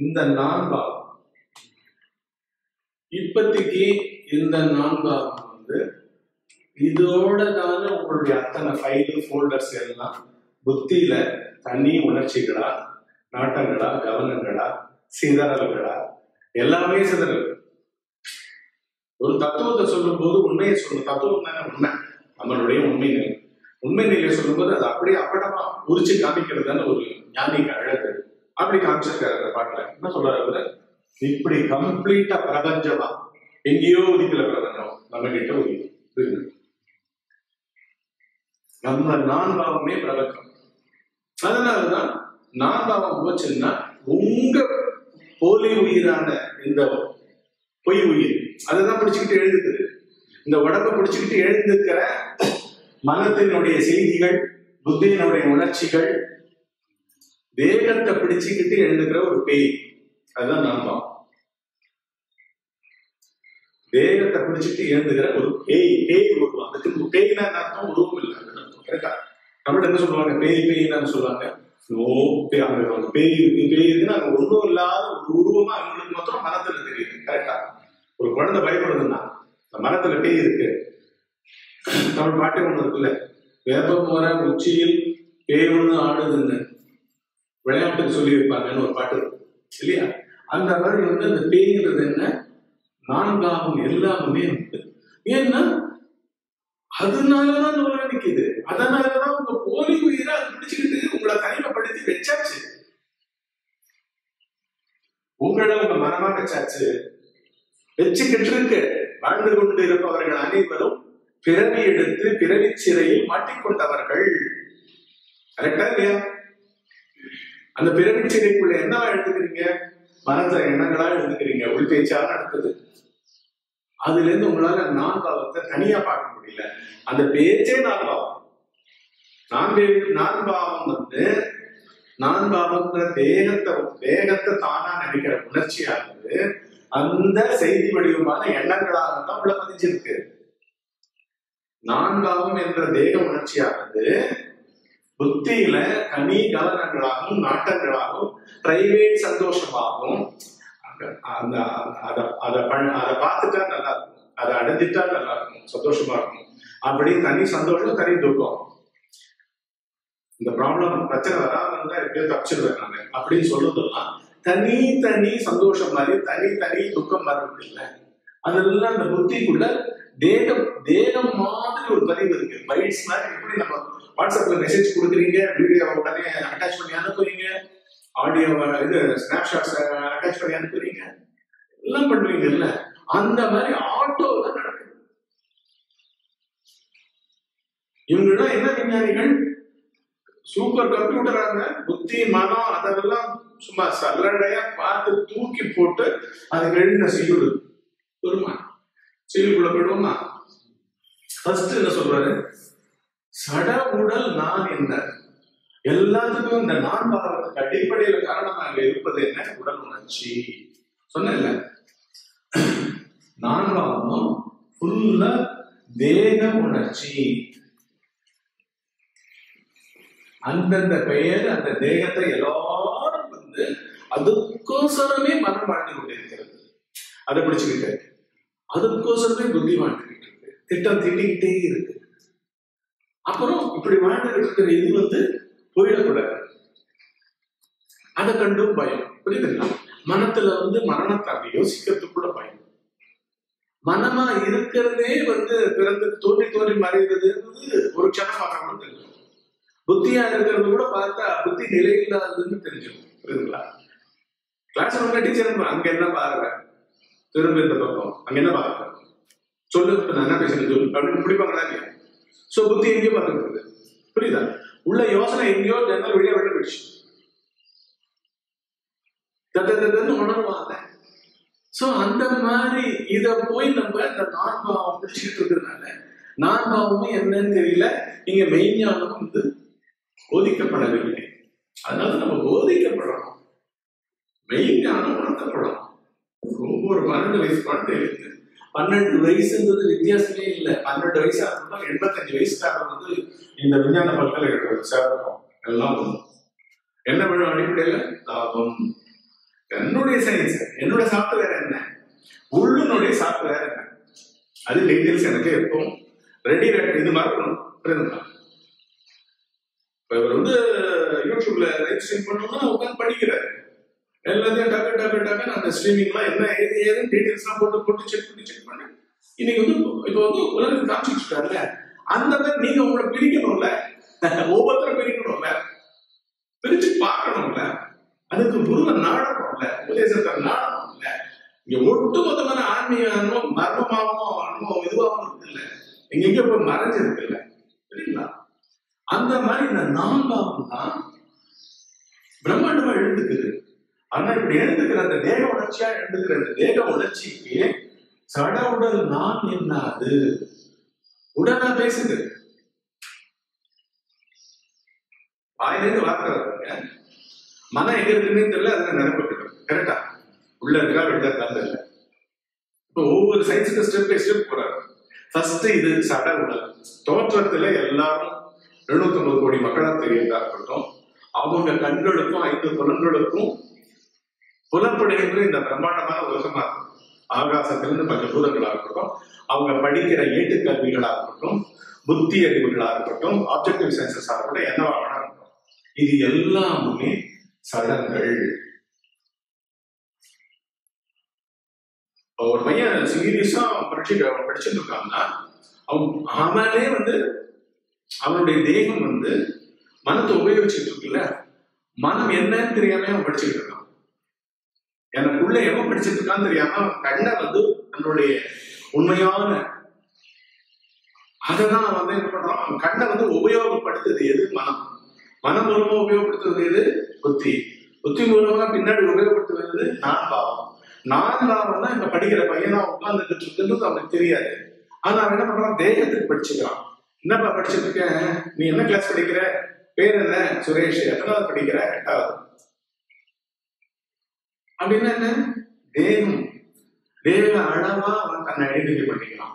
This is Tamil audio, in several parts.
இந்த நான்காம் இப்போதைக்கு இந்த நான்காம் வந்து இதோட தானே உங்களுடைய அத்தனை ஃபைல் ஃபோல்டர்ஸ் எல்லாம் புத்தியில தனி உணர்ச்சிகளா நாட்டங்களா கவனங்களா சிதறல்களா எல்லாமே சிதறல் ஒரு தத்துவத்தை சொல்லும்போது உண்மையை சொல்லும் தத்துவம் தானே உண்மை நம்மளுடைய உண்மை நிலை உண்மை நிலையை சொல்லும்போது அது அப்படியே அப்படமா உரிச்சு காமிக்கிறது தானே ஒரு ஞானிக்கு அழகு அப்படி காமிச்சிருக்காரு அந்த பாட்டுல என்ன சொல்றாரு அவரு இப்படி கம்ப்ளீட்டா பிரபஞ்சமா எங்கேயோ ஒதுக்கல பிரபஞ்சம் நம்ம கிட்ட ஒதுக்கி புரியுது? நம்ம நான் பாவமே பிரபஞ்சம் அதனாலதான் நான் பாவம் போச்சுன்னா உங்க போலி உயிரான இந்த பொய் உயிர் அதுதான் பிடிச்சுக்கிட்டு எழுந்துக்குது இந்த உடம்ப பிடிச்சுக்கிட்டு எழுந்துக்கிற மனத்தினுடைய செய்திகள் புத்தியினுடைய உணர்ச்சிகள் தேகத்தை பிடிச்சுக்கிட்டு எழுந்துக்கிற ஒரு பேய் அதுதான் நான்பாவம் தேகத்தை பிடிச்சிட்டு எழுந்துக்கிற ஒரு பேய் பேய் உருவம் அதுக்கு பேய்னா என்ன அர்த்தம் உருவம் இல்லை கரெக்டா தமிழ் என்ன சொல்லுவாங்க பேய் பேய்னு சொல்லுவாங்க ஓ பேய் அங்க அங்க பேய் இருக்கு பேய் இருக்குன்னு அங்க ஒன்றும் இல்லாத ஒரு உருவமா அவங்களுக்கு மாத்திரம் மனத்துல தெரியுது கரெக்டா ஒரு குழந்தை பயப்படுதுன்னா இந்த மரத்துல பேய் இருக்கு தமிழ் பாட்டு ஒண்ணு இருக்குல்ல வேப்பம் போற உச்சியில் பேய் ஒண்ணு ஆடுதுன்னு விளையாட்டுக்கு சொல்லி வைப்பாங்கன்னு ஒரு பாட்டு இருக்கு இல்லையா அந்த மாதிரி வந்து அந்த பேய்ங்கிறது என்ன நான்காகும் எல்லாமே இருக்கு ஏன்னா அதனாலதான் நூலா நிக்குது அதனாலதான் உங்க போலி உயிரை அது பிடிச்சுக்கிட்டு உங்களை தனிமைப்படுத்தி வச்சாச்சு உங்களை உங்க மனமா வச்சாச்சு வச்சுக்கிட்டு இருக்கு வாழ்ந்து கொண்டு இருப்பவர்கள் அனைவரும் பிறவி எடுத்து பிறவி சிறையில் மாட்டிக்கொண்டவர்கள் கரெக்டா இல்லையா அந்த பிறவி சிறைக்குள்ள என்னவா எழுதுக்கிறீங்க மனத்துல எண்ணங்களா எழுதுக்கிறீங்க உள் பேச்சா நடக்குது அதுல இருந்து உங்களால நான் பாவத்தை தனியா பார்க்க முடியல அந்த பேச்சே நான் பாவம் நான் வே- நான் பாவம் வந்து நான் பாவங்கிற தேகத்தை தேகத்தை தானா நினைக்கிற உணர்ச்சியானது அந்த செய்தி வடிவமான எண்ணங்களாக தான் உள்ள பதிஞ்சிருக்கு நான் பாவம் என்ற தேக உணர்ச்சியானது புத்தியில தனி கவனங்களாகவும் நாட்டங்களாகவும் பிரைவேட் சந்தோஷமாகவும் அந்த- அந்த அதை அதை பண்ண அதை பார்த்துட்டா நல்லா இருக்கும் அதை அடைஞ்சிட்டா நல்லா இருக்கும் சந்தோஷமா இருக்கும் அப்படி தனி சந்தோஷம் தனி துக்கம் இந்த ப்ராப்ளம் பிரச்சனை வராம இருந்தா எப்படியோ தப்பிச்சிருவேன் நான் அப்படின்னு சொல்றதெல்லாம் தனி தனி சந்தோஷம் மாதிரி தனி தனி துக்கம் மாதிரி இல்லை அதெல்லாம் அந்த புத்திக்குள்ள தேகம் தேகம் மாதிரி ஒரு பதிவு இருக்கு பைட்ஸ் மாதிரி எப்படி நம்ம வாட்ஸ்அப்ல மெசேஜ் கொடுக்குறீங்க வீடியோ உடனே அட்டாச் பண்ணி அனுப்புறீங்க ஆடியோ இது ஸ்னாப்ஷாட்ஸ் அட்டாச் பண்ணி அனுப்புறீங்க எல்லாம் பண்ணுவீங்க இல்ல அந்த மாதிரி ஆட்டோல நடக்குது இவங்கெல்லாம் என்ன விஞ்ஞானிகள் சூப்பர் கம்ப்யூட்டராங்க புத்தி மனம் அதெல்லாம் சும்மா சல்லடையா பார்த்து தூக்கி போட்டு அதுக்கு எழுதின செய்யுள் வருமா செய்யுளுக்குள்ள போயிடுவோமா ஃபர்ஸ்ட் என்ன சொல்றாரு சட உடல் நான் என்ன எல்லாத்துக்கும் இந்த நான் பாவத்துக்கு அடிப்படையில காரணமாக இருப்பது என்ன உடல் உணர்ச்சி சொன்னேன்ல நான் பாவம் ஃபுல்லா தேக உணர்ச்சி அந்தந்த பெயர் அந்த தேகத்தை எல்லாரும் வந்து அதுக்கோசரமே மனம் வாழ்ந்து கொண்டிருக்கிறது அதை பிடிச்சுக்கிட்டு அதுக்கோசரமே புத்தி வாழ்ந்துகிட்டு இருக்கு திட்டம் திட்டிக்கிட்டே இருக்கு அப்புறம் இப்படி வாழ்ந்துகிட்டு இருக்கிற இது வந்து போயிடக்கூடாது அதை கண்டும் பயம் புரியுதுங்களா மனத்துல வந்து மரணத்தை அப்படி யோசிக்கிறதுக்குள்ள பயம் மனமா இருக்கிறதே வந்து பிறந்து தோன்றி தோன்றி மறைகிறது ஒரு க்ஷணம் ஆகாமல் தெரியும் புத்தியா இருக்கிறது கூட பார்த்தா புத்தி நிலையில்லாததுன்னு தெரிஞ்சிடும் புரியுதுங்களா கிளாஸ் ரூம்ல டீச்சர் அங்க என்ன பாருங்க திரும்ப இந்த பக்கம் அங்க என்ன பாருங்க சொல்லு இப்ப நான் என்ன பேசுறேன் சொல்லு அப்படின்னு பிடிப்பாங்களா இல்லையா சோ புத்தி எங்கேயோ பார்த்துட்டு இருக்கு புரியுதா உள்ள யோசனை எங்கேயோ ஜன்னல் வழியா வெளில போயிடுச்சு தத்தன்னு உணர்வாங்க சோ அந்த மாதிரி இத போய் நம்ம இந்த நான்பாவம் பிடிச்சிட்டு இருக்கிறதுனால நான்பாவமும் என்னன்னு தெரியல இங்க மெய்ஞானம் வந்து போதிக்கப்படவில்லை அதனால நம்ம போதிக்கப்படணும் மெய்ஞானம் உணர்த்தப்படணும் ஒவ்வொரு பன்னெண்டு வயசு குழந்தைகளுக்கு பன்னெண்டு வயசுன்றது வித்தியாசமே இல்லை பன்னெண்டு வயசா இருந்தாலும் எண்பத்தஞ்சு வயசுக்காரர் வந்து இந்த விஞ்ஞான பல்கலைக்கழகம் சேரணும் எல்லாம் ஒண்ணு. என்ன பண்ணும் அடிப்படையில தாபம் என்னுடைய சயின்ஸ் என்னோட சாஃப்ட்வேர் என்ன உள்ளுனுடைய சாஃப்ட்வேர் என்ன அது டீடைல்ஸ் எனக்கு இருக்கும் ரெடி இது மறக்கணும் புரியுதுங்களா இப்ப இவர் வந்து யூடியூப்ல லைவ் ஸ்ட்ரீம் பண்ணணும்னா உட்காந்து படிக்கிறாரு எல்லாத்தையும் டக்கு டக்கு டக்கு அந்த ஸ்ட்ரீமிங்லாம் என்ன ஏது ஏதுன்னு டீடைல்ஸ்லாம் போட்டு போட்டு செக் பண்ணி செக் பண்ணி இன்னைக்கு வந்து இப்போ வந்து உலகத்துக்கு காமிச்சிட்டு இருக்காருல்ல அந்த மாதிரி நீங்க உங்களை பிரிக்கணும்ல ஒவ்வொருத்தரும் பிரிக்கணும்ல பிரிச்சு பார்க்கணும்ல அதுக்கு குருவை நாடணும்ல உபதேசத்தை நாடணும்ல இங்க ஒட்டுமொத்தமான ஆன்மீக அனுபவம் மர்மமாகவும் அனுபவம் இதுவாகவும் இருக்கு இல்ல இங்க எங்க போய் மறைஞ்சிருக்கு இல்ல சரிங்களா அந்த மாதிரி இந்த நான்காவது தான் பிரம்மாண்டமா எழுந்துக்குது ஆனா இப்படி எழுந்துக்கிற அந்த தேக உணர்ச்சியா எழுந்துக்கிற அந்த தேக உணர்ச்சிக்கு சட உடல் நான் என்னாது உடலா பேசுது வாயிலிருந்து வார்த்தை வருங்க மனம் எங்க இருக்குன்னே தெரியல அதுல நிரப்பட்டு கரெக்டா உள்ள இருக்கா வெளில இருக்கா தெரியல இப்போ ஒவ்வொரு சயின்ஸுக்கு ஸ்டெப் பை ஸ்டெப் போறாரு ஃபர்ஸ்ட் இது சட உடல் தோற்றத்துல எல்லாரும் எழுநூத்தி ஐம்பது கோடி மக்களா தெரியறதா இருக்கட்டும் அவங்க கண்களுக்கும் ஐந்து புலன்களுக்கும் புலப்படுகின்ற இந்த பிரம்மாண்டமான உலகமா இருக்கும் ஆகாசத்திலிருந்து பஞ்ச பூதங்களா இருக்கட்டும் அவங்க படிக்கிற ஏட்டுக்கல்விகளா இருக்கட்டும் புத்தி அறிவுகளா இருக்கட்டும் ஆப்ஜெக்டிவ் சயின்சஸா இருக்கட்டும் என்னவா வேணா இருக்கட்டும் இது எல்லாமே சடங்கள் ஒரு பையன் சீரியஸா படிச்சு படிச்சுட்டு இருக்காங்கன்னா அவன் அவனே வந்து அவனுடைய தேகம் வந்து மனத்தை உபயோகிச்சுட்டு இருக்குல்ல மனம் என்னன்னு தெரியாம அவன் படிச்சுட்டு இருக்கான் எனக்குள்ள எவன் படிச்சுட்டு இருக்கான்னு தெரியாம அவன் கண்ணை வந்து தன்னுடைய உண்மையான அததான் அவன் வந்து என்ன பண்றான் அவன் கண்ணை வந்து உபயோகப்படுத்துது எது மனம் மனம் மூலமா உபயோகப்படுத்துவது எது புத்தி புத்தி மூலமா பின்னாடி உபயோகப்படுத்துவது நான் பாவம் நான் பாவம் தான் இப்ப படிக்கிற பையனா உட்கார்ந்துட்டு இருக்குன்றது அவனுக்கு தெரியாது ஆனா அவன் என்ன பண்றான் தேகத்துக்கு படிச்சுக்கிறான் என்னப்பா படிச்சுட்டு இருக்க நீ என்ன கிளாஸ் படிக்கிற பேர் என்ன சுரேஷ் எத்தனாவது படிக்கிற எட்டாவது அப்படின்னா என்ன தேகம் தேக அளவா அவன் தன்னை ஐடென்டிஃபை பண்ணிக்கிறான்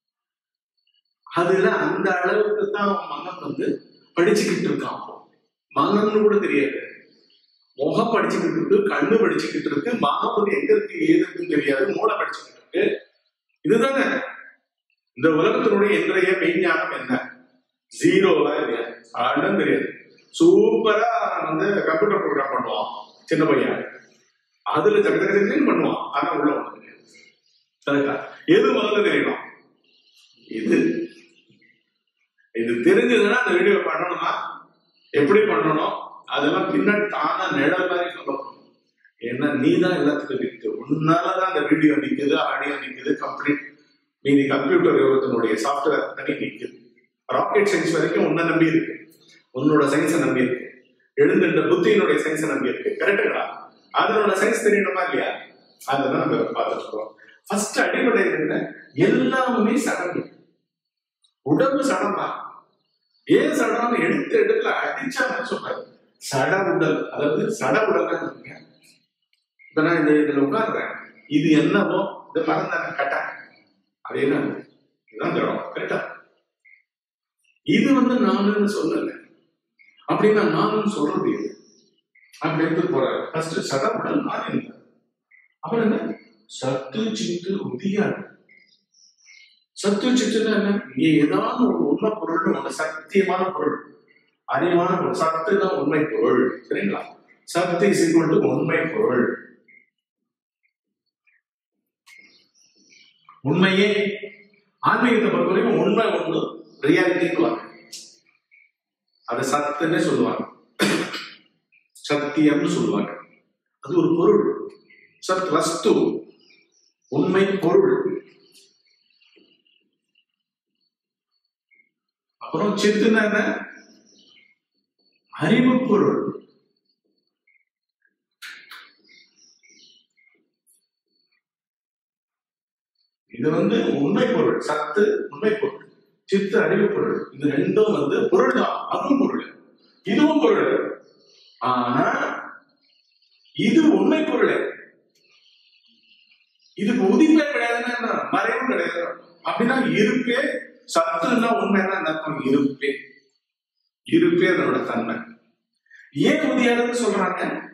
அதுல அந்த அளவுக்கு தான் அவன் மனம் வந்து படிச்சுக்கிட்டு இருக்கான் மனம்னு கூட தெரியாது முகம் படிச்சுக்கிட்டு இருக்கு கண்ணு படிச்சுக்கிட்டு இருக்கு மனம் வந்து எங்க இருக்கு ஏது இருக்குன்னு தெரியாது மூளை படிச்சுக்கிட்டு இருக்கு இதுதானே இந்த உலகத்தினுடைய இன்றைய மெய்ஞானம் என்ன ஜீரோவா இல்லையா ஆளும் தெரியாது சூப்பரா வந்து கம்ப்யூட்டர் ப்ரோக்ராம் பண்ணுவான் சின்ன பையன் அதுல ஜக ஜக ஜகன்னு பண்ணுவான் ஆனா உள்ள ஒண்ணு தெரியாது கரெக்டா எது முதல்ல தெரியணும் இது இது தெரிஞ்சதுன்னா அந்த வீடியோ பண்ணணுமா எப்படி பண்ணணும் அதெல்லாம் பின்னாடி தானா நிழல் மாதிரி சொல்லப்படும் ஏன்னா நீ தான் எல்லாத்துக்கும் நிற்கு உன்னாலதான் அந்த வீடியோ நிக்குது ஆடியோ நிக்குது கம்ப்ளீட் மீதி கம்ப்யூட்டர் யோகத்தினுடைய சாஃப்ட்வேர் தனி நிக்குது ராக்கெட் சயின்ஸ் வரைக்கும் உன்னை நம்பி இருக்கு உன்னோட சயின்ஸை நம்பி இருக்கு எழுந்துட்ட புத்தியினுடைய சயின்ஸை நம்பி இருக்கு கரெக்டுங்களா அதனோட சயின்ஸ் தெரியணுமா இல்லையா அதுதான் நம்ம பார்த்துட்டு இருக்கோம் ஃபர்ஸ்ட் அடிப்படை என்ன எல்லாமே சடங்கு உடம்பு சடமா ஏன் சடம்னு எடுத்து எடுக்கல அடிச்சா மாதிரி சொல்றாரு சட உடல் அதாவது சட உடல் இருக்குங்க இப்ப நான் இந்த இதுல உட்கார்றேன் இது என்னவோ இது மறந்தாங்க கட்டாங்க அது என்ன இதுதான் திடம் கரெக்டா இது வந்து நானுன்னு சொல்லல அப்படின்னா நானும் சொல்றது இது அப்படி எடுத்து போறாரு ஃபர்ஸ்ட் சட உடல் நான் என்ன அப்புறம் என்ன சத்து சித்து உதியாது சத்து சித்துனா என்ன இங்க ஏதாவது ஒரு உண்மை பொருள் ஒண்ணு சத்தியமான பொருள் அறிவான பொருள் சத்து தான் உண்மை பொருள் சரிங்களா சத்து இஸ் ஈக்குவல் டு உண்மை பொருள் உண்மையே ஆன்மீகத்தை பொறுத்தவரைக்கும் உண்மை ஒன்று ரியாலிட்டின்னு அது சத்துன்னு சொல்லுவாங்க சத்தியம்னு சொல்லுவாங்க அது ஒரு பொருள் சத் வஸ்து உண்மை பொருள் அப்புறம் சித்துனா என்ன அறிவு பொருள் இது வந்து உண்மை பொருள் சத்து உண்மை பொருள் சித்து அறிவு பொருள் இது ரெண்டும் வந்து பொருள் தான் அதுவும் பொருள் இதுவும் பொருள் ஆனா இது உண்மை பொருள் இதுக்கு உதிப்பே கிடையாதுன்னா என்ன? மறைவும் கிடையாது அப்படின்னா இருப்பே சத்துன்னா உண்மைன்னா என்ன அர்த்தம் இருப்பே இருப்பே அதனோட தன்மை ஏன் உதியாதுன்னு சொல்றாங்க